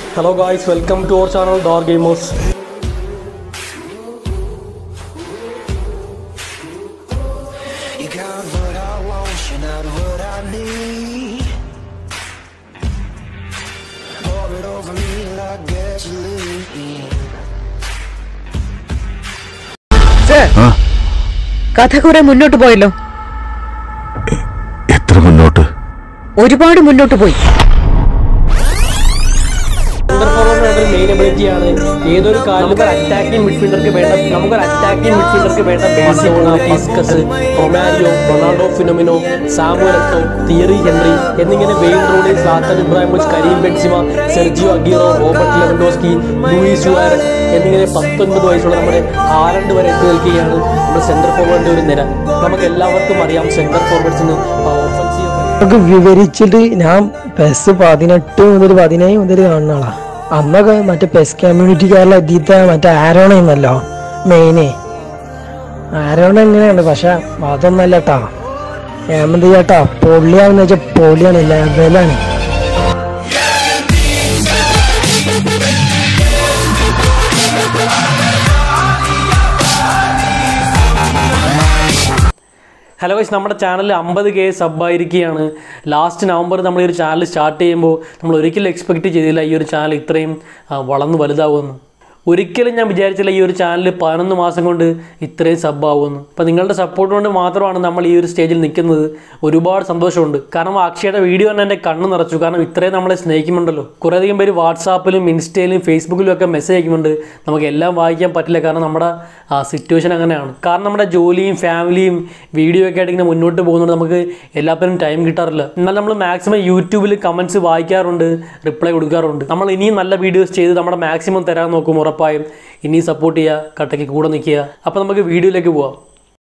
Hello guys, welcome to our channel Door Gamers. You got what I want, you're not what I need. Pour it over me like gasoline. കഥ കുറെ മുന്നോട്ട് പോയല്ലോ എത്ര മുന്നോട്ട് ഒരുപാട് മുന്നോട്ട് പോയി സെന്റർ ഫോർവേഡ് മെയിൻ എബിലിറ്റി ആണ് ഏതൊരു കാര്യം അറ്റാക്കിംഗ് മിഡ്ഫീൽഡർക്ക് വേണ്ട നമുക്കൊരു അറ്റാക്കിംഗ് മിഡ്ഫീൽഡർക്ക് വേണ്ട basic discuss Romario Ronaldo Fenomeno Samuel Eto'o Thierry Henry എന്നിങ്ങനെ Wayne Rooney Zlatan Ibrahimovic Karim Benzema Sergio Aguero Robert Lewandowski Luis Suarez എന്നിങ്ങനെ പത്തൊൻപത് വയസ്സുള്ള നമ്മുടെ ഹാലണ്ട് വരെ എത്തി നിൽക്കുകയാണ് നമ്മുടെ സെന്റർ ഫോർവേഡിന്റെ ഒരു നിര നമുക്ക് എല്ലാവർക്കും അറിയാം സെന്റർ ഫോർവേഡ്സിന് ഓഫൻസീവ് നമുക്ക് വിവരിച്ചിട്ട് ഞാൻ പെസ് പതിനെട്ട് മുതൽ പതിനേഴ് മുതൽ കാണുന്ന ആളാ അന്നൊക്കെ മറ്റേ പെസ് കമ്മ്യൂണിറ്റിക്കാരിലെ എത്തിയിട്ട് മറ്റേ ആരോണയുന്നല്ലോ മെയിന് ആരോണ എങ്ങനെയാണ് പക്ഷെ അതൊന്നല്ല കേട്ടാ ഹേമന്ത് ചേട്ടാ പൊള്ളിയാണെന്ന് വെച്ചാൽ പൊള്ളിയാണ് ലെവലാണ് ഹലോ ഗൈസ് നമ്മുടെ ചാനൽ അമ്പത് കെ സബ്ബായിരിക്കുകയാണ് ലാസ്റ്റ് നവംബർ നമ്മൾ ഈ ഒരു ചാനൽ സ്റ്റാർട്ട് ചെയ്യുമ്പോൾ നമ്മൾ ഒരിക്കലും എക്സ്പെക്റ്റ് ചെയ്തില്ല ഈ ഒരു ചാനൽ ഇത്രയും ആ, വളർന്ന് വലുതാവുമെന്ന് ഒരിക്കലും ഞാൻ വിചാരിച്ചില്ല ഈ ഒരു ചാനൽ പതിനൊന്ന് മാസം കൊണ്ട് ഇത്രയും സബ്ബാവുമെന്ന് അപ്പോൾ നിങ്ങളുടെ സപ്പോർട്ട് കൊണ്ട് മാത്രമാണ് നമ്മൾ ഈ ഒരു സ്റ്റേജിൽ നിൽക്കുന്നത് ഒരുപാട് സന്തോഷമുണ്ട് കാരണം അക്ഷയുടെ വീഡിയോ തന്നെ എൻ്റെ കണ്ണ് നിറച്ചു കാരണം ഇത്രയും നമ്മളെ സ്നേഹിക്കുന്നുണ്ടല്ലോ കുറേയധികം പേര് വാട്സാപ്പിലും ഇൻസ്റ്റയിലും ഫേസ്ബുക്കിലും ഒക്കെ മെസ്സേജ് അയക്കുന്നുണ്ട് നമുക്ക് എല്ലാം വായിക്കാൻ പറ്റില്ല കാരണം നമ്മുടെ സിറ്റുവേഷൻ അങ്ങനെയാണ് കാരണം നമ്മുടെ ജോലിയും ഫാമിലിയും വീഡിയോ ഒക്കെ ആയിട്ട് ഇങ്ങനെ മുന്നോട്ട് പോകുന്നതുകൊണ്ട് നമുക്ക് എല്ലാത്തിനും ടൈം കിട്ടാറില്ല എന്നാൽ നമ്മൾ മാക്സിമം യൂട്യൂബിൽ കമൻസ് വായിക്കാറുണ്ട് റിപ്ലൈ കൊടുക്കാറുണ്ട് നമ്മൾ ഇനിയും നല്ല വീഡിയോസ് ചെയ്ത് നമ്മുടെ മാക്സിമം തരാൻ നോക്കും ഉറപ്പായും ഇനിയും സപ്പോർട്ട് ചെയ്യുക കട്ടയ്ക്ക് കൂടെ നിൽക്കുക അപ്പോൾ നമുക്ക് വീഡിയോയിലേക്ക് പോവാം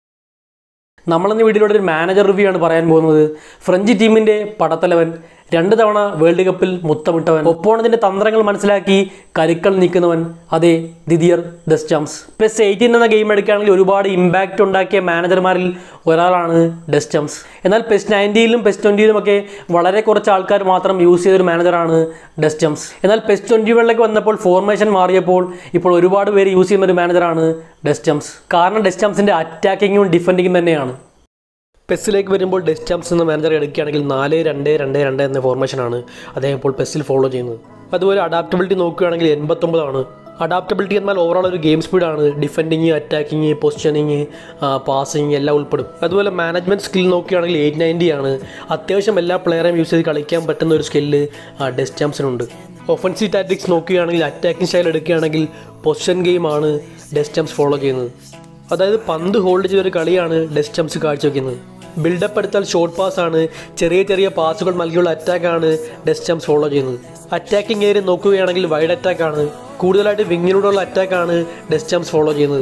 നമ്മളിന്ന് വീഡിയോയിലൂടെ ഒരു മാനേജർ റിവ്യൂ ആണ് പറയാൻ പോകുന്നത് ഫ്രഞ്ച് ടീമിന്റെ പടത്തലവൻ രണ്ട് തവണ വേൾഡ് കപ്പിൽ മുത്തമിട്ടവൻ ഒപ്പോണത്തിന്റെ തന്ത്രങ്ങൾ മനസ്സിലാക്കി കരുക്കൾ നീക്കുന്നവൻ അതെ ദിദിയർ ഡെസ്റ്റാംസ് പെസ് എയ്റ്റീൻ എന്ന ഗെയിം എടുക്കുകയാണെങ്കിൽ ഒരുപാട് ഇമ്പാക്റ്റ് ഉണ്ടാക്കിയ മാനേജർമാരിൽ ഒരാളാണ് ഡെസ്റ്റാംസ് എന്നാൽ പെസ് നയൻറ്റീനിലും പെസ് ട്വൻറ്റിയിലും ഒക്കെ വളരെ കുറച്ച് ആൾക്കാർ മാത്രം യൂസ് ചെയ്തൊരു മാനേജറാണ് ഡെസ്റ്റംസ് എന്നാൽ പെസ് ട്വൻറ്റി വണ്ണിലേക്ക് വന്നപ്പോൾ ഫോർമേഷൻ മാറിയപ്പോൾ ഇപ്പോൾ ഒരുപാട് പേര് യൂസ് ചെയ്യുന്ന ഒരു മാനേജറാണ് ഡെസ്റ്റംസ് കാരണം ഡെസ്റ്റംസിന്റെ അറ്റാക്കിങ്ങും ഡിഫെൻഡിങ്ങും തന്നെയാണ് പെസ്സിലേക്ക് വരുമ്പോൾ ഡെസ്റ്റാംസ് എന്ന മാനേജർ എടുക്കുകയാണെങ്കിൽ നാല് രണ്ട് രണ്ട് രണ്ട് എന്ന ഫോർമേഷനാണ് അദ്ദേഹം ഇപ്പോൾ പെസ്സിൽ ഫോളോ ചെയ്യുന്നത് അതുപോലെ അഡാപ്റ്റബിലിറ്റി നോക്കുകയാണെങ്കിൽ എൺപത്തൊമ്പതാണ് അഡാപ്റ്റബിലിറ്റി എന്നാൽ ഓവറോൾ ഒരു ഗെയിം സ്പീഡാണ് ഡിഫെൻഡിങ് അറ്റാക്കിങ് പൊസിഷനിങ് പാസിങ് എല്ലാം ഉൾപ്പെടും അതുപോലെ മാനേജ്മെൻറ്റ് സ്കിൽ നോക്കുകയാണെങ്കിൽ എയ്റ്റ് നയൻറ്റി ആണ് അത്യാവശ്യം എല്ലാ പ്ലെയറേയും യൂസ് ചെയ്ത് കളിക്കാൻ പറ്റുന്ന ഒരു സ്കില്ല് ഡെസ്റ്റാംസിനുണ്ട് ഒഫൻസീവ് ടാറ്റിക്സ് നോക്കുകയാണെങ്കിൽ അറ്റാക്കിംഗ് സ്റ്റൈൽ എടുക്കുകയാണെങ്കിൽ പൊസിഷൻ ഗെയിമാണ് ഡെസ്റ്റാംസ് ഫോളോ ചെയ്യുന്നത് അതായത് പന്ത് ഹോൾഡ് ചെയ്തൊരു കളിയാണ് ഡെസ്റ്റംസ് കാഴ്ചവെക്കുന്നത് ബിൽഡപ്പ് എടുത്താൽ ഷോർട്ട് പാസ് ആണ് ചെറിയ ചെറിയ പാസുകൾ നൽകിയുള്ള അറ്റാക്കാണ് ഡെസ്റ്റംസ് ഫോളോ ചെയ്യുന്നത് അറ്റാക്കിംഗ് ഏരിയ നോക്കുകയാണെങ്കിൽ വൈഡ് അറ്റാക്ക് ആണ് കൂടുതലായിട്ട് വിങ്ങിലൂടെയുള്ള അറ്റാക്കാണ് ഡെസ്റ്റംസ് ഫോളോ ചെയ്യുന്നത്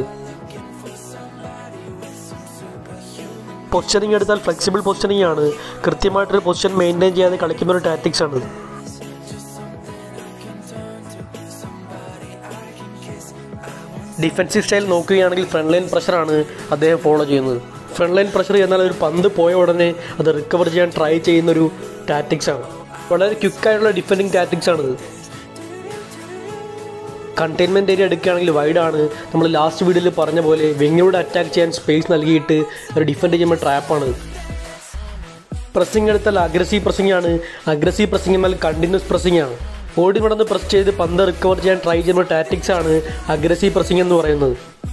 പൊസിഷനിങ് എടുത്താൽ ഫ്ലെക്സിബിൾ പൊസിഷനിങ് ആണ് കൃത്യമായിട്ടൊരു പൊസിഷൻ മെയിൻറ്റെയിൻ ചെയ്യാതെ കളിക്കുന്ന ഒരു ടാറ്റിക്സ് ആണ് ഡിഫൻസീവ് സ്റ്റൈൽ നോക്കുകയാണെങ്കിൽ ഫ്രണ്ട് ലൈൻ പ്രഷറാണ് അദ്ദേഹം ഫോളോ ചെയ്യുന്നത് ഫ്രണ്ട് ലൈൻ പ്രഷർ എന്നാൽ ഒരു പന്ത് പോയ ഉടനെ അത് റിക്കവർ ചെയ്യാൻ ട്രൈ ചെയ്യുന്ന ഒരു ടാറ്റിക്സ് ആണ് വളരെ ക്വിക്കായിട്ടുള്ള ഡിഫെൻഡിങ് ടാറ്റിക്സ് ആണിത് കണ്ടെയ്ൻമെൻറ്റ് ഏരിയ എടുക്കുകയാണെങ്കിൽ വൈഡാണ് നമ്മൾ ലാസ്റ്റ് വീഡിയോയിൽ പറഞ്ഞ പോലെ വിങ്ങിലൂടെ അറ്റാക്ക് ചെയ്യാൻ സ്പേസ് നൽകിയിട്ട് ഒരു ഡിഫെൻഡ് ചെയ്യുമ്പോൾ ട്രാപ്പാണ് പ്രസ്സിംഗ് എടുത്താൽ അഗ്രസീവ് പ്രസ്സിംഗ് ആണ് അഗ്രസീവ് പ്രസ്സിംഗ് എന്നാൽ കണ്ടിന്യൂസ് പ്രസ്സിംഗ് ആണ് ഓടി നടന്ന് പ്രസ് ചെയ്ത് പന്ത് റിക്കവർ ചെയ്യാൻ ട്രൈ ചെയ്യുന്ന ടാറ്റിക്സ് ആണ് അഗ്രസീവ് പ്രസ്സിംഗ് എന്ന് പറയുന്നത്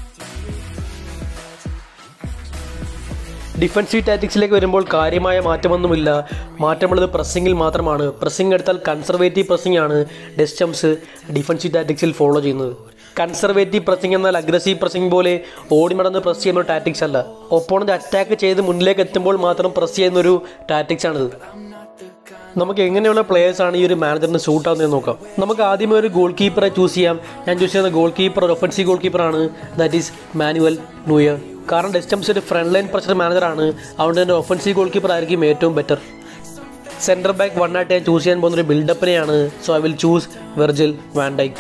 ഡിഫൻസീവ് ടാറ്റിക്സിലേക്ക് വരുമ്പോൾ കാര്യമായ മാറ്റമൊന്നുമില്ല മാറ്റമുള്ളത് പ്രസ്സിങ്ങിൽ മാത്രമാണ് പ്രസ്സിംഗ് എടുത്താൽ കൺസർവേറ്റീവ് പ്രസ്സിംഗ് ആണ് ഡെസ്റ്റംസ് ഡിഫൻസീവ് ടാറ്റിക്സിൽ ഫോളോ ചെയ്യുന്നത് കൺസർവേറ്റീവ് പ്രസ്സിംഗ് എന്നാൽ അഗ്രസീവ് പ്രസ്സിംഗ് പോലെ ഓടി നടന്ന് പ്രസ് ചെയ്യുന്ന ഒരു ടാറ്റിക്സ് അല്ല ഒപ്പോണന്റ് അറ്റാക്ക് ചെയ്ത് മുന്നിലേക്ക് എത്തുമ്പോൾ മാത്രം പ്രസ് ചെയ്യുന്ന ഒരു ടാറ്റിക്സ് ആണിത് നമുക്ക് എങ്ങനെയുള്ള പ്ലേയേഴ്സ് ആണ് ഈ ഒരു മാനേജറിന് സൂട്ട് ആവുന്നതെന്ന് നോക്കാം നമുക്ക് ആദ്യമേ ഒരു ഗോൾ കീപ്പറെ ചൂസ് ചെയ്യാം ഞാൻ ചൂസ് ചെയ്യുന്ന ഗോൾ കീപ്പർ ഒരു ഒഫൻസീവ് ഗോൾ കീപ്പറാണ് ദാറ്റ് ഈസ് മാനുവൽ ന്യൂയർ കാരണം ഡെസ്റ്റംസ് ഒരു ഫ്രണ്ട് ലൈൻ പ്രഷർ മാനേജറാണ് അതുകൊണ്ട് തന്നെ ഒഫൻസീവ് ഗോൾ കീപ്പർ ആയിരിക്കും ഏറ്റവും ബെറ്റർ സെൻറ്റർ ബാക്ക് വൺ ആയിട്ട് ഞാൻ ചൂസ് ചെയ്യാൻ പോകുന്ന ഒരു ബിൽഡപ്പിനെയാണ് so I will choose Virgil van Dijk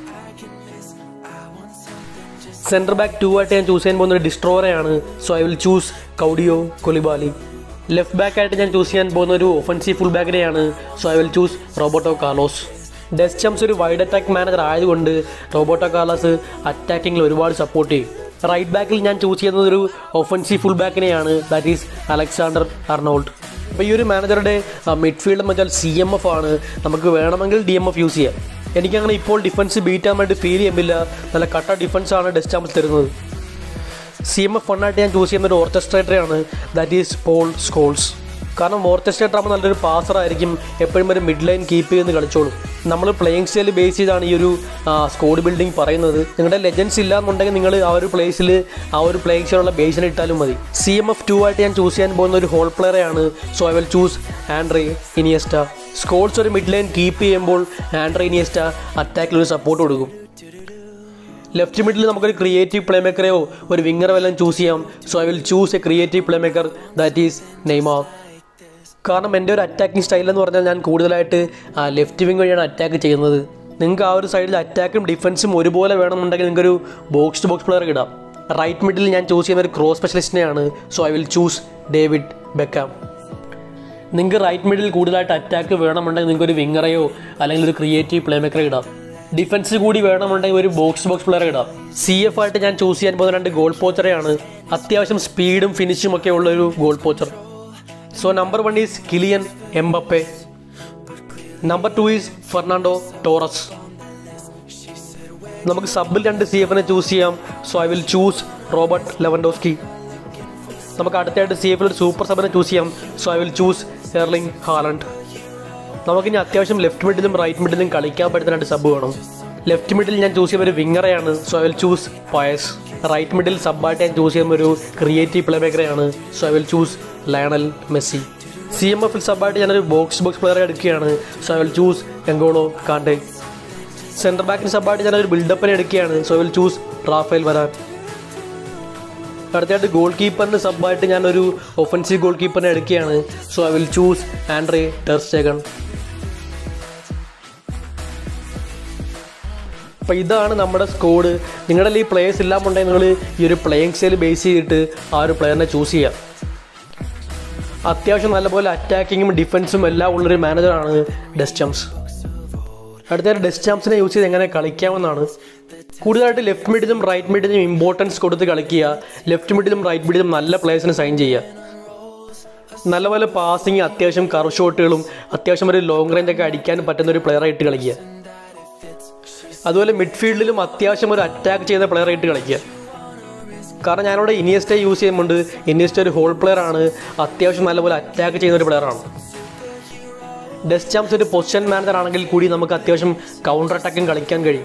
centre back two ആയിട്ട് ഞാൻ ചൂസ് ചെയ്യാൻ പോകുന്ന ഒരു ഡിസ്ട്രോറയാണ് so I will choose Kalidou Koulibaly left back ആയിട്ട് ഞാൻ ചൂസ് ചെയ്യാൻ പോകുന്ന ഒരു ഒഫൻസീവ് ഫുൾ ബാക്കിനെയാണ് so I will choose Roberto Carlos Deschamps ഒരു വൈഡ് അറ്റാക്ക് മാനേജർ ആയതുകൊണ്ട് റോബോട്ടോ കാർലസ് അറ്റാക്കിങ്ങിൽ ഒരുപാട് സപ്പോർട്ട് ചെയ്യും റൈറ്റ് ബാക്കിൽ ഞാൻ ചൂസ് ചെയ്യുന്നത് ഒരു ഒഫൻസീവ് ഫുൾ ബാക്കിനെയാണ് ദാറ്റ് ഈസ് അലക്സാണ്ടർ അർണോൾഡ് അപ്പോൾ ഈ ഒരു മാനേജറുടെ മിഡ്ഫീൽഡ് എന്ന് വെച്ചാൽ സി എം എഫ് ആണ് നമുക്ക് വേണമെങ്കിൽ ഡി എം എഫ് യൂസ് ചെയ്യാം എനിക്കങ്ങനെ ഇപ്പോൾ ഡിഫൻസ് ബീറ്റ് ചെയ്യാൻ വേണ്ടി ഫീൽ ചെയ്യുന്നില്ല നല്ല കട്ട ഡിഫൻസ് ആണ് ഡെസ്റ്റാംസ് തരുന്നത് സി എം എഫ് ഫണ്ണായിട്ട് ഞാൻ ചൂസ് ചെയ്യുന്ന ഒരു ഓർക്കസ്ട്രേറ്ററാണ് ദാറ്റ് ഈസ് പോൾ സ്കോൾസ് കാരണം ഓർക്കസ്ട്രേറ്റർ ആകുമ്പോൾ നല്ലൊരു പാസർ ആയിരിക്കും എപ്പോഴും ഒരു മിഡ് ലൈൻ കീപ്പ് ചെയ്യുന്ന കളിച്ചോളും നമ്മൾ പ്ലേയിങ് സ്റ്റൈൽ ബേസ് ചെയ്താണ് ഈ ഒരു സ്കോഡ് ബിൽഡിംഗ് പറയുന്നത് നിങ്ങളുടെ ലെജൻസ് ഇല്ല എന്നുണ്ടെങ്കിൽ നിങ്ങൾ ആ ഒരു പ്ലേസിൽ ആ ഒരു പ്ലേയിങ് സ്റ്റൈലുള്ള ബേസിനെ ഇട്ടാലും മതി സി എം എഫ് ടു ആയിട്ട് ഞാൻ ചൂസ് ചെയ്യാൻ പോകുന്ന ഒരു ഹോൾ പ്ലെയറെയാണ് so I will choose Andres Iniesta Scholes ഒരു മിഡ് ലൈൻ കീപ്പ് ചെയ്യുമ്പോൾ ആൻഡ്രി ഇനിയസ്റ്റ അറ്റാക്കിൽ ഒരു സപ്പോർട്ട് കൊടുക്കും ലെഫ്റ്റ് മിഡിൽ നമുക്കൊരു ക്രിയേറ്റീവ് പ്ലേ മേക്കറെയോ ഒരു വിങ്ങറോ എല്ലാം ചൂസ് ചെയ്യാം so I will choose a creative playmaker that is Neymar കാരണം എൻ്റെ ഒരു അറ്റാക്കിംഗ് സ്റ്റൈൽ എന്ന് പറഞ്ഞാൽ ഞാൻ കൂടുതലായിട്ട് ലെഫ്റ്റ് വിങ് വഴിയാണ് അറ്റാക്ക് ചെയ്യുന്നത് നിങ്ങൾക്ക് ആ ഒരു സൈഡിൽ അറ്റാക്കും ഡിഫൻസും ഒരുപോലെ വേണമെന്നുണ്ടെങ്കിൽ നിങ്ങൾക്കൊരു ബോക്സ് ടു ബോക്സ് പ്ലെയർ ഇടാം റൈറ്റ് മിഡിൽ ഞാൻ ചൂസ് ചെയ്യുന്ന ഒരു ക്രോസ് സ്പെഷ്യലിസ്റ്റിനെയാണ് so I will choose David Beckham നിങ്ങൾക്ക് റൈറ്റ് മിഡിൽ കൂടുതലായിട്ട് അറ്റാക്ക് വേണമെന്നുണ്ടെങ്കിൽ നിങ്ങൾക്ക് ഒരു വിങ്ങറയോ അല്ലെങ്കിൽ ഒരു ക്രിയേറ്റീവ് പ്ലേ മേക്കറെ ഇടാം ഡിഫൻസ് കൂടി വേണമെന്നുണ്ടെങ്കിൽ ഒരു ബോക്സ് ബോക്സ് പ്ലെയർ ഇടാം സി എഫ് ആയിട്ട് ഞാൻ ചൂസ് ചെയ്യാൻ പോകുന്ന രണ്ട് ഗോൾ പോച്ചറെയാണ് അത്യാവശ്യം സ്പീഡും ഫിനിഷും ഒക്കെ ഉള്ള ഒരു goal poacher so number one is Kylian Mbappe number two is Fernando Torres നമുക്ക് സബിൽ രണ്ട് സി എഫിനെ ചൂസ് ചെയ്യാം so I will choose Robert Lewandowski നമുക്ക് അടുത്തായിട്ട് സി എഫിൽ ഒരു സൂപ്പർ സബിനെ ചൂസ് ചെയ്യാം so I will choose Erling Haaland നമുക്കിനി അത്യാവശ്യം ലെഫ്റ്റ് മിഡിലും റൈറ്റ് മിഡിലും കളിക്കാൻ പറ്റുന്ന രണ്ട് സബ് വേണം ലെഫ്റ്റ് മിഡിൽ ഞാൻ ചൂസ് ചെയ്യുന്ന ഒരു വിങ്ങറെയാണ് so I will choose Pires right middle സബ്ബായിട്ട് ഞാൻ ചൂസ് ചെയ്യുന്ന ഒരു ക്രിയേറ്റീവ് പ്ലേ മേക്കറെയാണ് so I will choose Lionel Messi C M എഫിൽ സബ്ബായിട്ട് ഞാനൊരു ബോക്സ് ബോക്സ് പ്ലെയറെ എടുക്കുകയാണ് so I will choose N'Golo Kante centre ബാക്കിന് സബ്ബായിട്ട് ഞാനൊരു ബിൽഡപ്പിനെ എടുക്കുകയാണ് so I will choose Raphael Varane അടുത്തായിട്ട് ഗോൾ കീപ്പറിന് സബ്ബായിട്ട് ഞാനൊരു ഒഫൻസീവ് ഗോൾ കീപ്പറിനെ എടുക്കുകയാണ് so I will choose Andre ter Stegen അപ്പോൾ ഇതാണ് നമ്മുടെ സ്കോഡ് നിങ്ങളുടെ ഈ പ്ലേയേഴ്സ് ഇല്ലാമുണ്ടെങ്കിൽ നിങ്ങൾ ഈ ഒരു പ്ലേയിങ് സ്റ്റൈൽ ബേസ് ചെയ്തിട്ട് ആ ഒരു പ്ലെയറിനെ ചൂസ് ചെയ്യാം അത്യാവശ്യം നല്ലപോലെ അറ്റാക്കിങ്ങും ഡിഫൻസും എല്ലാം ഉള്ളൊരു മാനേജറാണ് ഡെസ്റ്റംസ് അടുത്തായിട്ട് ഡെസ്റ്റാംസിനെ യൂസ് ചെയ്ത് എങ്ങനെ കളിക്കാമെന്നാണ് കൂടുതലായിട്ട് ലെഫ്റ്റ് മിഡിലും റൈറ്റ് മിഡിലും ഇമ്പോർട്ടൻസ് കൊടുത്ത് കളിക്കുക ലെഫ്റ്റ് മിഡിലും റൈറ്റ് മിഡിലും നല്ല പ്ലേയേഴ്സിനെ സൈൻ ചെയ്യുക നല്ലപോലെ പാസിങ് അത്യാവശ്യം കർവ് ഷോട്ടുകളും അത്യാവശ്യം ഒരു ലോങ് റേഞ്ച് ഒക്കെ അടിക്കാൻ പറ്റുന്ന ഒരു പ്ലെയറായിട്ട് കളിക്കുക അതുപോലെ മിഡ്ഫീൽഡിലും അത്യാവശ്യം ഒരു അറ്റാക്ക് ചെയ്യുന്ന പ്ലെയറായിട്ട് കളിക്കുക കാരണം ഞാനിവിടെ ഇനിയസ്റ്റെ യൂസ് ചെയ്യുന്നുണ്ട് ഇനിയസ്റ്റ ഒരു ഹോൾ പ്ലെയർ ആണ് അത്യാവശ്യം നല്ലപോലെ അറ്റാക്ക് ചെയ്യുന്ന ഒരു പ്ലെയറാണ് ഡെസ്റ്റാംസ് ഒരു പൊസിഷൻ മാനേജർ ആണെങ്കിൽ കൂടി നമുക്ക് അത്യാവശ്യം കൗണ്ടർ അറ്റാക്കും കളിക്കാൻ കഴിയും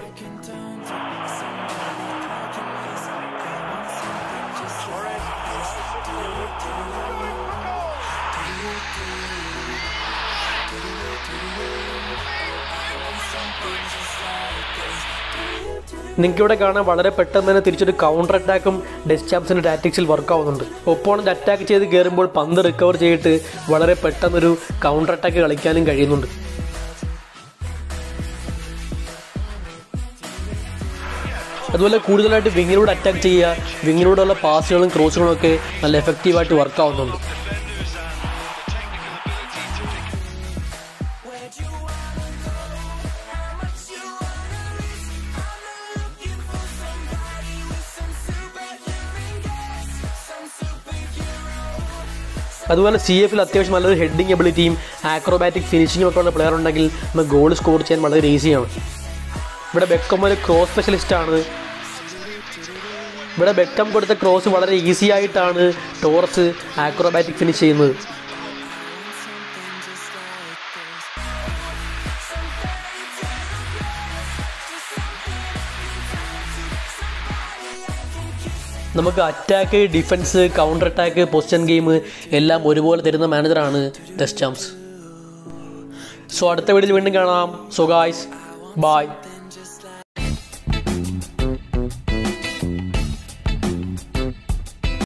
നിങ്ങൾക്ക് ഇവിടെ കാണാൻ വളരെ പെട്ടെന്ന് തന്നെ തിരിച്ചൊരു കൗണ്ടർ അറ്റാക്കും ഡെസ്റ്റാപ്സിൻ്റെ ടാറ്റിക്സിൽ വർക്ക് ആവുന്നുണ്ട് ഒപ്പോണൻ്റ് അറ്റാക്ക് ചെയ്ത് കയറുമ്പോൾ പന്ത് റിക്കവർ ചെയ്തിട്ട് വളരെ പെട്ടെന്നൊരു കൗണ്ടർ അറ്റാക്ക് കളിക്കാനും കഴിയുന്നുണ്ട് അതുപോലെ കൂടുതലായിട്ട് വിങ്ങിലൂടെ അറ്റാക്ക് ചെയ്യുക വിങ്ങിലൂടെയുള്ള പാസുകളും ക്രോസുകളും ഒക്കെ നല്ല എഫക്റ്റീവായിട്ട് വർക്ക് ആവുന്നുണ്ട് അതുപോലെ സി എഫിൽ അത്യാവശ്യം നല്ലൊരു ഹെഡിങ് എബിലിറ്റിയും ആക്രോബാറ്റിക് ഫിനിഷിങ്ങും ഒക്കെ ഉള്ള പ്ലെയർ ഉണ്ടെങ്കിൽ നമുക്ക് ഗോൾ സ്കോർ ചെയ്യാൻ വളരെ ഈസിയാണ് ഇവിടെ ബെക്കം ഒരു ക്രോസ് സ്പെഷ്യലിസ്റ്റ് ആണ് ഇവിടെ ബെക്കം കൊടുത്ത ക്രോസ് വളരെ ഈസി ആയിട്ടാണ് ടോറസ് ആക്രോബാറ്റിക് ഫിനിഷ് ചെയ്യുന്നത് നമുക്ക് attack defence counter attack position game എല്ലാം ഒരുപോലെ തരുന്ന മാനേജറാണ് ഡെസ്റ്റാംസ് സോ അടുത്ത വീഡിയോയിൽ വീണ്ടും കാണാം സോ ഗായ്സ് ബായ്